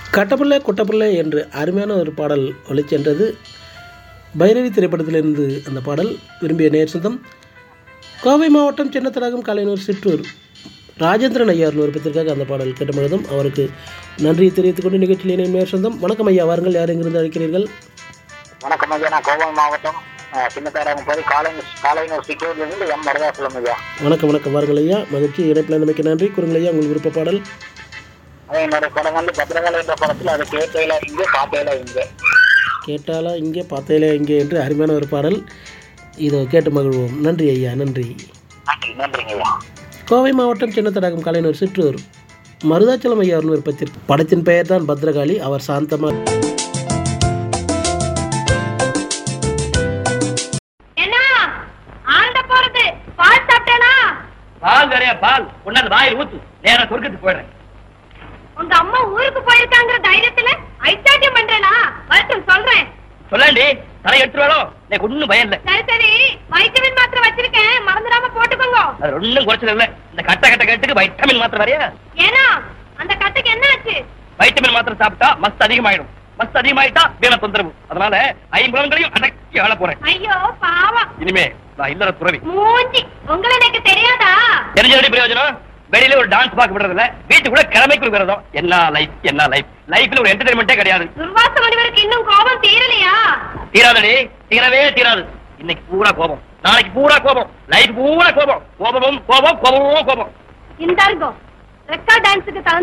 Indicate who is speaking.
Speaker 1: கட்டப்பிள்ளை குட்டப்பிள்ளை என்று அருமையான ஒரு பாடல் ஒளிச்சென்றது பைரவி திரைப்படத்திலிருந்து அந்த பாடல் விரும்பிய நேர் சொந்தம் கோவை மாவட்டம் சின்னத்தடாகம் கலைஞர் சிற்றூர் ராஜேந்திரன் ஐயார் விருப்பத்திற்காக அந்த பாடல் கேட்டமழுதும் அவருக்கு நன்றியை தெரிவித்துக் கொண்டு நிகழ்ச்சியில் இணையும் நேர் சொந்தம் வணக்கம் ஐயா வாருங்கள் யார் எங்கிருந்து அழைக்கிறீர்கள்
Speaker 2: வணக்கம் ஐயா நான் கோவை மாவட்டம் அஹ், சின்னத்தாராயம் போய் காலை காலைநூர் சிக்கூர்லேருந்து எம் மருதாசலம் ஐயா
Speaker 1: வணக்கம் வணக்கம் வாருங்கள் ஐயா மகிழ்ச்சி இணைப்பில் இருந்தமைக்கு நன்றி கூறுங்கள் ஐயா உங்கள் விருப்ப பாடல்
Speaker 2: அது என்னோட படம் வந்து பத்திரகால என்ற படத்தில் அது கேட்டையில இங்கே காட்டையில இங்கே
Speaker 1: கேட்டாலா இங்கே பார்த்தேலே இங்கே என்று அருமையான ஒரு பாடல் இதோ கேட்டு மகிழ்வோம் நன்றி ஐயா நன்றி
Speaker 2: நன்றி நன்றிங்க ஐயா
Speaker 1: கோவை மாவட்டம் சின்னத்தடாகம் கலைஞர் சிற்றூர் மருதாச்சலம் ஐயா அவர்கள் விருப்பத்திற்கு படத்தின் பெயர் தான் பத்ரகாளி அவர் சாந்தமா
Speaker 3: என்ன ஆண்ட போறது பால் சாப்பிட்டேனா
Speaker 4: பால் வேறையா பால் உன்னது வாயில் ஊத்து நேரா சொர்க்கத்துக்கு போயிடுறேன்
Speaker 3: உங்க அம்மா ஊருக்கு போயிருக்காங்கிற தைரியத்துல ஐச்சாட்டியம் பண்றேனா வரட்டும் சொல்றேன்
Speaker 4: சொல்லாண்டி தலை எடுத்துருவாளோ எனக்கு ஒண்ணும் பயம் இல்ல
Speaker 3: சரி சரி வைட்டமின் மாத்திரை வச்சிருக்கேன் மறந்துடாம போட்டுக்கோங்க
Speaker 4: அது ஒண்ணும் குறைச்சல் இல்ல இந்த கட்ட கட்ட கட்டுக்கு வைட்டமின் மாத்திரை வரையா
Speaker 3: ஏன்னா அந்த கட்டுக்கு என்ன ஆச்சு
Speaker 4: வைட்டமின் மாத்திரை சாப்பிட்டா மஸ்த் அதிகமாயிடும் மஸ்த் அதிகமாயிட்டா வீண தொந்தரவு அதனால ஐம்புலங்களையும் அடக்கி ஆள போறேன்
Speaker 3: ஐயோ பாவம்
Speaker 4: இனிமே நான் இல்லற துறவி
Speaker 3: மூஞ்சி உங்களை எனக்கு தெரியாதா
Speaker 4: தெரிஞ்ச பிரயோஜனம் வெளியில ஒரு டான்ஸ் பார்க்க விடுறது இல்ல வீட்டுக்குள்ள கிழமைக்கு விடுறதும் என்ன லைஃப் என்ன லைஃப் லைஃப்ல ஒரு என்டர்டைன்மெண்டே கிடையாது
Speaker 3: துர்வாச முனிவருக்கு இன்னும் கோபம் தீரலையா
Speaker 4: தீராதடி தீரவே தீராது இன்னைக்கு பூரா கோபம் நாளைக்கு பூரா கோபம் லைஃப் பூரா கோபம் கோபமும் கோபம் கோபமும் கோபம்
Speaker 3: இந்த ரெக்கார்ட் டான்ஸுக்கு தகுந்த